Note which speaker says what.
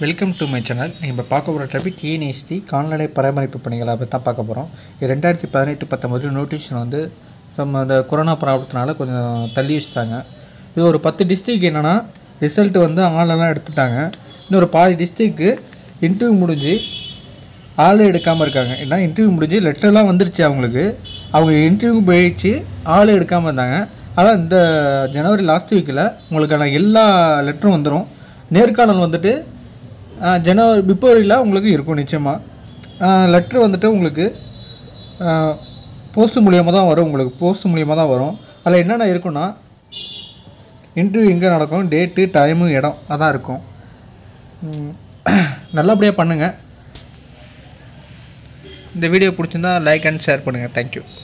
Speaker 1: welcome to my channel இப்போ பார்க்க போகிற டாபிக் டிஎன்எஸ்டி கால்நடை பராமரிப்பு பணிகளை பற்றி தான் பார்க்க போகிறோம் இது ரெண்டாயிரத்தி பதினெட்டு பத்தொம்போது நோட்டிஃபிகேஷன் வந்து சம் அந்த கொரோனா ப்ராப்ளத்தினால கொஞ்சம் தள்ளி வச்சுட்டாங்க இது ஒரு பத்து டிஸ்ட்ரிக் என்னென்னா ரிசல்ட் வந்து ஆளெல்லாம் எடுத்துட்டாங்க இன்னொரு பாதி டிஸ்ட்ரிக்கு இன்டர்வியூ முடிஞ்சு ஆள் எடுக்காமல் இருக்காங்க ஏன்னா இன்டர்வியூ முடிஞ்சு லெட்டர்லாம் வந்துருச்சு அவங்களுக்கு அவங்க இன்டர்வியூ போயிடுச்சு ஆள் எடுக்காமல் இருந்தாங்க அதான் இந்த ஜனவரி லாஸ்ட் வீக்கில் உங்களுக்கான எல்லா லெட்டரும் வந்துடும் நேர்காணல் வந்துட்டு ஆஹ், ஜனவரி பிப்ரவரியில் உங்களுக்கு இருக்கும் நிச்சயமாக லெட்ரு வந்துட்டு உங்களுக்கு போஸ்ட் மூலியமாக தான் வரும் உங்களுக்கு போஸ்ட் மூலியமாக தான் வரும் அதில் என்னென்ன இருக்குன்னா இன்டர்வியூ எங்கே நடக்கும் டேட்டு டைமு இடம் அதான் இருக்கும் ம், நல்லபடியாக பண்ணுங்கள் இந்த வீடியோ பிடிச்சிருந்தா லைக் அண்ட் ஷேர் பண்ணுங்கள் தேங்க்யூ